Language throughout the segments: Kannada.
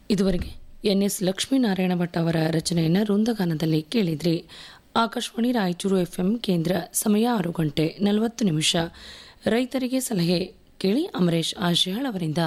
ಇದುವರೆಗೆ ಎನ್ ಎಸ್ ಲಕ್ಷ್ಮೀನಾರಾಯಣ ಭಟ್ ಅವರ ರಚನೆಯನ್ನು ವೃಂದಗಾನದಲ್ಲಿ ಕೇಳಿದ್ರಿ ಆಕಾಶವಾಣಿ ರಾಯಚೂರು ಎಫ್ಎಂ ಕೇಂದ್ರ ಸಮಯ ಆರು ಗಂಟೆ ನಲವತ್ತು ನಿಮಿಷ ರೈತರಿಗೆ ಸಲಹೆ ಕೇಳಿ ಅಮರೇಶ್ ಆಶಿಯಾಳ್ ಅವರಿಂದ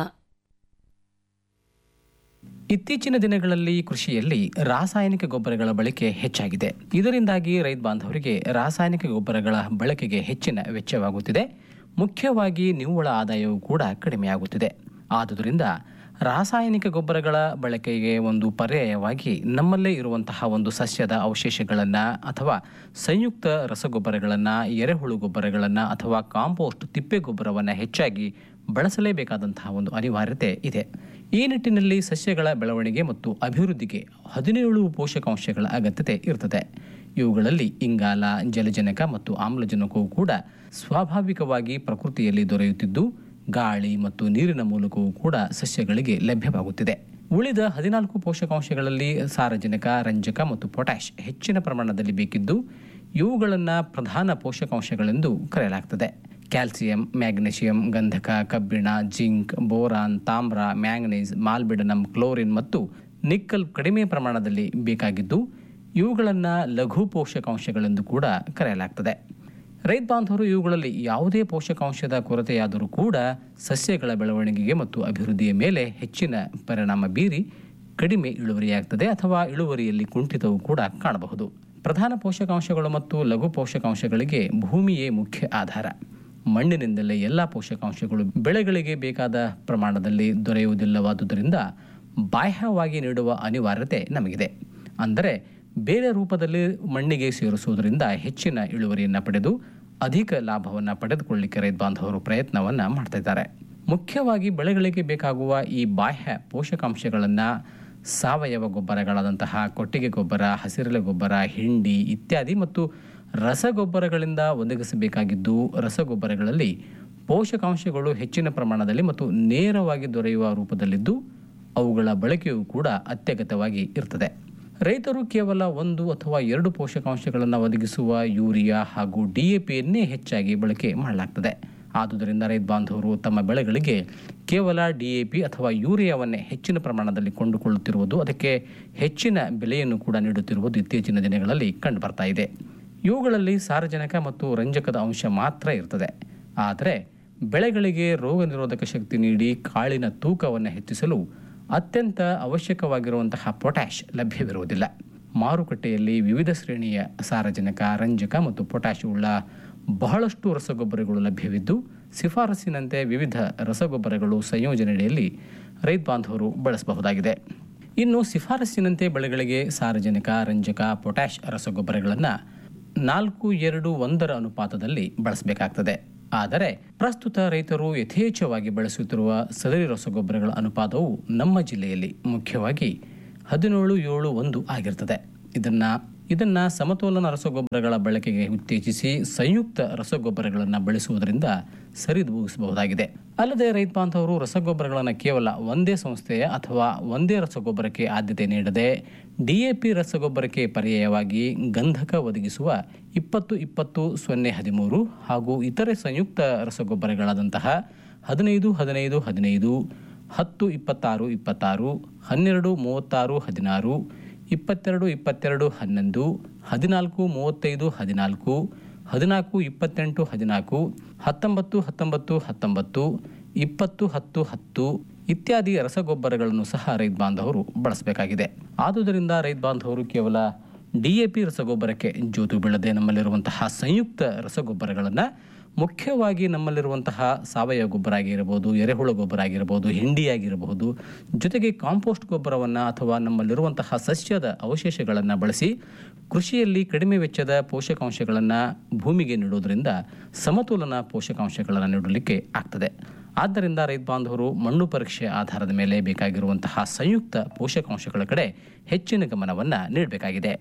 ಇತ್ತೀಚಿನ ದಿನಗಳಲ್ಲಿ ಕೃಷಿಯಲ್ಲಿ ರಾಸಾಯನಿಕ ಗೊಬ್ಬರಗಳ ಬಳಕೆ ಹೆಚ್ಚಾಗಿದೆ ಇದರಿಂದಾಗಿ ರೈತ ಬಾಂಧವರಿಗೆ ರಾಸಾಯನಿಕ ಗೊಬ್ಬರಗಳ ಬಳಕೆಗೆ ಹೆಚ್ಚಿನ ವೆಚ್ಚವಾಗುತ್ತಿದೆ ಮುಖ್ಯವಾಗಿ ನಿವ್ವಳ ಆದಾಯವೂ ಕೂಡ ಕಡಿಮೆಯಾಗುತ್ತಿದೆ ಆದುದರಿಂದ ರಾಸಾಯನಿಕ ಗೊಬ್ಬರಗಳ ಬಳಕೆಗೆ ಒಂದು ಪರ್ಯಾಯವಾಗಿ ನಮ್ಮಲ್ಲೇ ಇರುವಂತಹ ಒಂದು ಸಸ್ಯದ ಅವಶೇಷಗಳನ್ನು ಅಥವಾ ಸಂಯುಕ್ತ ರಸಗೊಬ್ಬರಗಳನ್ನು ಎರೆಹುಳು ಗೊಬ್ಬರಗಳನ್ನು ಅಥವಾ ಕಾಂಪೋಸ್ಟ್ ತಿಪ್ಪೆ ಗೊಬ್ಬರವನ್ನು ಹೆಚ್ಚಾಗಿ ಬಳಸಲೇಬೇಕಾದಂತಹ ಒಂದು ಅನಿವಾರ್ಯತೆ ಇದೆ ಈ ನಿಟ್ಟಿನಲ್ಲಿ ಸಸ್ಯಗಳ ಬೆಳವಣಿಗೆ ಮತ್ತು ಅಭಿವೃದ್ಧಿಗೆ ಹದಿನೇಳು ಪೋಷಕಾಂಶಗಳ ಅಗತ್ಯತೆ ಇರ್ತದೆ ಇವುಗಳಲ್ಲಿ ಇಂಗಾಲ ಜಲಜನಕ ಮತ್ತು ಆಮ್ಲಜನಕವು ಕೂಡ ಸ್ವಾಭಾವಿಕವಾಗಿ ಪ್ರಕೃತಿಯಲ್ಲಿ ದೊರೆಯುತ್ತಿದ್ದು ಗಾಳಿ ಮತ್ತು ನೀರಿನ ಮೂಲಕವೂ ಕೂಡ ಸಸ್ಯಗಳಿಗೆ ಲಭ್ಯವಾಗುತ್ತಿದೆ ಉಳಿದ ಹದಿನಾಲ್ಕು ಪೋಷಕಾಂಶಗಳಲ್ಲಿ ಸಾರಜನಕ ರಂಜಕ ಮತ್ತು ಪೊಟ್ಯಾಷ್ ಹೆಚ್ಚಿನ ಪ್ರಮಾಣದಲ್ಲಿ ಬೇಕಿದ್ದು ಇವುಗಳನ್ನು ಪ್ರಧಾನ ಪೋಷಕಾಂಶಗಳೆಂದು ಕರೆಯಲಾಗ್ತದೆ ಕ್ಯಾಲ್ಸಿಯಂ ಮ್ಯಾಗ್ನೆಷಿಯಂ ಗಂಧಕ ಕಬ್ಬಿಣ ಜಿಂಕ್ ಬೋರಾನ್ ತಾಮ್ರ ಮ್ಯಾಂಗನೀಸ್ ಮಾಲ್ಬಿಡನಮ್ ಕ್ಲೋರಿನ್ ಮತ್ತು ನಿಕ್ಕಲ್ ಕಡಿಮೆ ಪ್ರಮಾಣದಲ್ಲಿ ಬೇಕಾಗಿದ್ದು ಇವುಗಳನ್ನು ಲಘು ಪೋಷಕಾಂಶಗಳೆಂದು ಕೂಡ ಕರೆಯಲಾಗ್ತದೆ ರೈತ ಬಾಂಧವರು ಇವುಗಳಲ್ಲಿ ಯಾವುದೇ ಪೋಷಕಾಂಶದ ಕೊರತೆಯಾದರೂ ಕೂಡ ಸಸ್ಯಗಳ ಬೆಳವಣಿಗೆಗೆ ಮತ್ತು ಅಭಿವೃದ್ಧಿಯ ಮೇಲೆ ಹೆಚ್ಚಿನ ಪರಿಣಾಮ ಬೀರಿ ಕಡಿಮೆ ಇಳುವರಿಯಾಗ್ತದೆ ಅಥವಾ ಇಳುವರಿಯಲ್ಲಿ ಕುಂಠಿತವೂ ಕೂಡ ಕಾಣಬಹುದು ಪ್ರಧಾನ ಪೋಷಕಾಂಶಗಳು ಮತ್ತು ಲಘು ಪೋಷಕಾಂಶಗಳಿಗೆ ಭೂಮಿಯೇ ಮುಖ್ಯ ಆಧಾರ ಮಣ್ಣಿನಿಂದಲೇ ಎಲ್ಲ ಪೋಷಕಾಂಶಗಳು ಬೆಳೆಗಳಿಗೆ ಬೇಕಾದ ಪ್ರಮಾಣದಲ್ಲಿ ದೊರೆಯುವುದಿಲ್ಲವಾದುದರಿಂದ ಬಾಹ್ಯವಾಗಿ ನೀಡುವ ಅನಿವಾರ್ಯತೆ ನಮಗಿದೆ ಅಂದರೆ ಬೇರೆ ರೂಪದಲ್ಲಿ ಮಣ್ಣಿಗೆ ಸೇರಿಸುವುದರಿಂದ ಹೆಚ್ಚಿನ ಇಳುವರಿಯನ್ನು ಪಡೆದು ಅಧಿಕ ಲಾಭವನ್ನು ಪಡೆದುಕೊಳ್ಳಲಿಕ್ಕೆ ರೈತ ಬಾಂಧವರು ಪ್ರಯತ್ನವನ್ನು ಮಾಡ್ತಾ ಇದ್ದಾರೆ ಮುಖ್ಯವಾಗಿ ಬೆಳೆಗಳಿಗೆ ಬೇಕಾಗುವ ಈ ಬಾಹ್ಯ ಪೋಷಕಾಂಶಗಳನ್ನು ಸಾವಯವ ಗೊಬ್ಬರಗಳಾದಂತಹ ಕೊಟ್ಟಿಗೆ ಗೊಬ್ಬರ ಹಸಿರೆಲೆ ಗೊಬ್ಬರ ಹಿಂಡಿ ಇತ್ಯಾದಿ ಮತ್ತು ರಸಗೊಬ್ಬರಗಳಿಂದ ಒದಗಿಸಬೇಕಾಗಿದ್ದು ರಸಗೊಬ್ಬರಗಳಲ್ಲಿ ಪೋಷಕಾಂಶಗಳು ಹೆಚ್ಚಿನ ಪ್ರಮಾಣದಲ್ಲಿ ಮತ್ತು ನೇರವಾಗಿ ದೊರೆಯುವ ರೂಪದಲ್ಲಿದ್ದು ಅವುಗಳ ಬಳಕೆಯೂ ಕೂಡ ಅತ್ಯಗತ್ಯವಾಗಿ ಇರ್ತದೆ ರೈತರು ಕೇವಲ ಒಂದು ಅಥವಾ ಎರಡು ಪೋಷಕಾಂಶಗಳನ್ನು ಒದಗಿಸುವ ಯೂರಿಯಾ ಹಾಗೂ ಡಿ ಎ ಪಿಯನ್ನೇ ಹೆಚ್ಚಾಗಿ ಬಳಕೆ ಮಾಡಲಾಗ್ತದೆ ಆದುದರಿಂದ ರೈತ ಬಾಂಧವರು ತಮ್ಮ ಬೆಳೆಗಳಿಗೆ ಕೇವಲ ಡಿ ಎ ಪಿ ಅಥವಾ ಯೂರಿಯಾವನ್ನೇ ಹೆಚ್ಚಿನ ಪ್ರಮಾಣದಲ್ಲಿ ಕೊಂಡುಕೊಳ್ಳುತ್ತಿರುವುದು ಅದಕ್ಕೆ ಹೆಚ್ಚಿನ ಬೆಲೆಯನ್ನು ಕೂಡ ನೀಡುತ್ತಿರುವುದು ಇತ್ತೀಚಿನ ದಿನಗಳಲ್ಲಿ ಕಂಡುಬರ್ತಾ ಇದೆ ಇವುಗಳಲ್ಲಿ ಸಾರಜನಕ ಮತ್ತು ರಂಜಕದ ಅಂಶ ಮಾತ್ರ ಇರ್ತದೆ ಆದರೆ ಬೆಳೆಗಳಿಗೆ ರೋಗ ನಿರೋಧಕ ಶಕ್ತಿ ನೀಡಿ ಕಾಳಿನ ತೂಕವನ್ನು ಹೆಚ್ಚಿಸಲು ಅತ್ಯಂತ ಅವಶ್ಯಕವಾಗಿರುವಂತಹ ಪೊಟ್ಯಾಷ್ ಲಭ್ಯವಿರುವುದಿಲ್ಲ ಮಾರುಕಟ್ಟೆಯಲ್ಲಿ ವಿವಿಧ ಶ್ರೇಣಿಯ ಸಾರಜನಕ ರಂಜಕ ಮತ್ತು ಪೊಟ್ಯಾಷ್ ಉಳ್ಳ ಬಹಳಷ್ಟು ರಸಗೊಬ್ಬರಗಳು ಲಭ್ಯವಿದ್ದು ಶಿಫಾರಸಿನಂತೆ ವಿವಿಧ ರಸಗೊಬ್ಬರಗಳು ಸಂಯೋಜನೆಯಲ್ಲಿ ರೈತ ಬಾಂಧವರು ಬಳಸಬಹುದಾಗಿದೆ ಇನ್ನು ಶಿಫಾರಸಿನಂತೆ ಬೆಳೆಗಳಿಗೆ ಸಾರಜನಕ ರಂಜಕ ಪೊಟ್ಯಾಷ್ ರಸಗೊಬ್ಬರಗಳನ್ನು ನಾಲ್ಕು ಎರಡು ಒಂದರ ಅನುಪಾತದಲ್ಲಿ ಬಳಸಬೇಕಾಗ್ತದೆ ಆದರೆ ಪ್ರಸ್ತುತ ರೈತರು ಯಥೇಚ್ಛವಾಗಿ ಬಳಸುತ್ತಿರುವ ಸದರಿ ರಸಗೊಬ್ಬರಗಳ ಅನುಪಾತವು ನಮ್ಮ ಜಿಲ್ಲೆಯಲ್ಲಿ ಮುಖ್ಯವಾಗಿ ಹದಿನೇಳು ಏಳು ಒಂದು ಆಗಿರ್ತದೆ ಇದನ್ನ ಇದನ್ನ ಸಮತೋಲನ ರಸಗೊಬ್ಬರಗಳ ಬಳಕೆಗೆ ಉತ್ತೇಜಿಸಿ ಸಂಯುಕ್ತ ರಸಗೊಬ್ಬರಗಳನ್ನು ಬಳಸುವುದರಿಂದ ಸರಿದೂಗಿಸಬಹುದಾಗಿದೆ ಅಲ್ಲದೆ ರೈತ ಬಾಂಧವರು ರಸಗೊಬ್ಬರಗಳನ್ನು ಕೇವಲ ಒಂದೇ ಸಂಸ್ಥೆಯ ಅಥವಾ ಒಂದೇ ರಸಗೊಬ್ಬರಕ್ಕೆ ಆದ್ಯತೆ ನೀಡದೆ ಡಿಎಪಿ ರಸಗೊಬ್ಬರಕ್ಕೆ ಪರ್ಯಾಯವಾಗಿ ಗಂಧಕ ಒದಗಿಸುವ ಇಪ್ಪತ್ತು ಇಪ್ಪತ್ತು ಸೊನ್ನೆ ಹದಿಮೂರು ಹಾಗೂ ಇತರೆ ಸಂಯುಕ್ತ ರಸಗೊಬ್ಬರಗಳಾದಂತಹ ಹದಿನೈದು ಹದಿನೈದು ಹದಿನೈದು ಹತ್ತು ಇಪ್ಪತ್ತಾರು ಇಪ್ಪತ್ತಾರು ಹನ್ನೆರಡು ಮೂವತ್ತಾರು ಹದಿನಾರು ಇಪ್ಪತ್ತೆರಡು ಇಪ್ಪತ್ತೆರಡು ಹನ್ನೊಂದು ಹದಿನಾಲ್ಕು ಮೂವತ್ತೈದು ಹದಿನಾಲ್ಕು ಹದಿನಾಲ್ಕು ಇಪ್ಪತ್ತೆಂಟು ಹದಿನಾಲ್ಕು ಹತ್ತೊಂಬತ್ತು ಹತ್ತೊಂಬತ್ತು ಹತ್ತೊಂಬತ್ತು ಇಪ್ಪತ್ತು ಹತ್ತು ಹತ್ತು ಇತ್ಯಾದಿ ರಸಗೊಬ್ಬರಗಳನ್ನು ಸಹ ರೈತ ಬಾಂಧವರು ಬಳಸಬೇಕಾಗಿದೆ ಆದುದರಿಂದ ರೈತ ಬಾಂಧವರು ಕೇವಲ ಡಿ ಎ ಪಿ ರಸಗೊಬ್ಬರಕ್ಕೆ ಜೋತು ಬೀಳದೆ ನಮ್ಮಲ್ಲಿರುವಂತಹ ಸಂಯುಕ್ತ ರಸಗೊಬ್ಬರಗಳನ್ನು ಮುಖ್ಯವಾಗಿ ನಮ್ಮಲ್ಲಿರುವಂತಹ ಸಾವಯವ ಗೊಬ್ಬರ ಆಗಿರಬಹುದು ಎರೆಹುಳ ಗೊಬ್ಬರ ಆಗಿರಬಹುದು ಹಿಂಡಿ ಆಗಿರಬಹುದು ಜೊತೆಗೆ ಕಾಂಪೋಸ್ಟ್ ಗೊಬ್ಬರವನ್ನು ಅಥವಾ ನಮ್ಮಲ್ಲಿರುವಂತಹ ಸಸ್ಯದ ಅವಶೇಷಗಳನ್ನು ಬಳಸಿ ಕೃಷಿಯಲ್ಲಿ ಕಡಿಮೆ ವೆಚ್ಚದ ಪೋಷಕಾಂಶಗಳನ್ನು ಭೂಮಿಗೆ ನೀಡೋದ್ರಿಂದ ಸಮತೋಲನ ಪೋಷಕಾಂಶಗಳನ್ನು ನೀಡಲಿಕ್ಕೆ ಆಗ್ತದೆ ಆದ್ದರಿಂದ ರೈತ ಬಾಂಧವರು ಮಣ್ಣು ಪರೀಕ್ಷೆ ಆಧಾರದ ಮೇಲೆ ಬೇಕಾಗಿರುವಂತಹ ಸಂಯುಕ್ತ ಪೋಷಕಾಂಶಗಳ ಕಡೆ ಹೆಚ್ಚಿನ ಗಮನವನ್ನು ನೀಡಬೇಕಾಗಿದೆ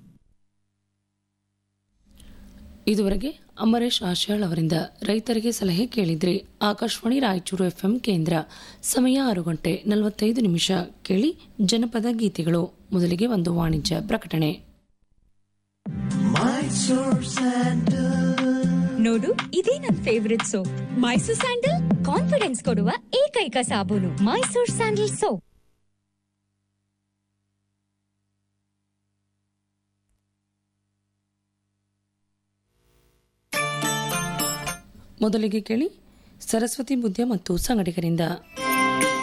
ಇದುವರೆಗೆ ಅಮರೇಶ್ ಆಶಾಳ್ ಅವರಿಂದ ರೈತರಿಗೆ ಸಲಹೆ ಕೇಳಿದ್ರಿ ಆಕಾಶವಾಣಿ ರಾಯಚೂರು ಎಫ್ಎಂ ಕೇಂದ್ರ ಸಮಯ ಆರು ಗಂಟೆ ನಲವತ್ತೈದು ನಿಮಿಷ ಕೇಳಿ ಜನಪದ ಗೀತೆಗಳು ಮೊದಲಿಗೆ ಒಂದು ವಾಣಿಜ್ಯ ಪ್ರಕಟಣೆ ನೋಡು ಇದೇ ನನ್ favourite soap Mysore sandal confidence ಕೊಡುವ ಏಕೈಕ ಸಾಬೂನು ಮೈಸೂರ್ ಸ್ಯಾಂಡಲ್ ಸೋಪ್ ಮೊದಲಿಗೆ ಕೇಳಿ ಸರಸ್ವತಿ ಬುದ್ಧ ಮತ್ತು ಸಂಗಡಿಗರಿಂದ